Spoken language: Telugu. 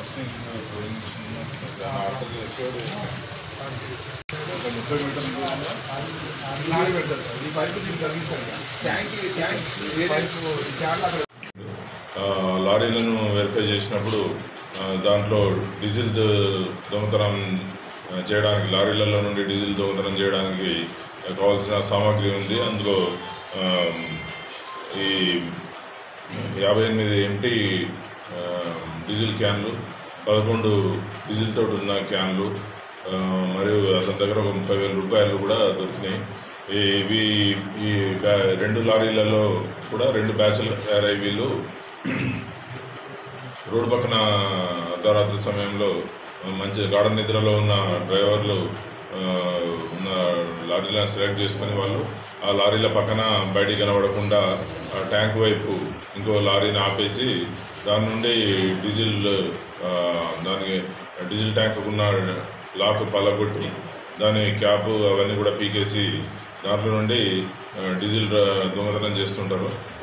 ఫాస్టింగ్ ఆర్డర్ చేసి కూడా చేస్తాం ఒక ముప్పై మీటర్లు దూరంలో లారీ పెడతారు సార్. ఈ పైపు దీనికి తగ్గిస్తారు కదా. ట్యాంక్ ట్యాంక్ ఈ పైపు ఈ క్యాన్ అక్కడ ఆ, లారీలను వెరిఫై చేసినప్పుడు ఆ, దాంట్లో డీజిల్ ద- దొంగతనం ఆ, చేయడానికి లారీలలో నుండి డీజిల్ దొంగతనం చేయడానికి కావాల్సిన సామాగ్రి ఉంది అందులో ఆ, ఈ యాభై ఎనిమిది ఎంటీ ఆ, డీజిల్ క్యాన్లు పదకొండు డీజిల్ తోటి ఉన్న క్యాన్లు ఆ, మరియు అతని దగ్గర ఒక ముప్పై వేల రూపాయలు కూడా దొరికినాయి ఈ- ఇవి ఈ బ్యా- రెండు లారీలలో కూడా రెండు బ్యాచ్లు తయారై వీళ్ళు రోడ్డు పక్కన అర్ధరాత్రి సమయంలో మంచి గాఢ నిద్రలో ఉన్న డ్రైవర్లు ఆ, ఉన్న లారీలను సెలెక్ట్ చేసుకుని వాళ్ళు ఆ లారీల పక్కన బయటికి కనబడకుండా ఆ ట్యాంక్ వైపు ఇంకో లారీని ఆపేసి దాని నుండి డీజిల్ ఆ, దానికి డీజిల్ ట్యాంక్ ఉన్న లాక్ పలగొట్టి దాని క్యాప్ అవన్నీ కూడా పీకేసి దాంట్లో నుండి ఆ, డీజిల్ ఆ, దొంగతనం చేస్తుంటారు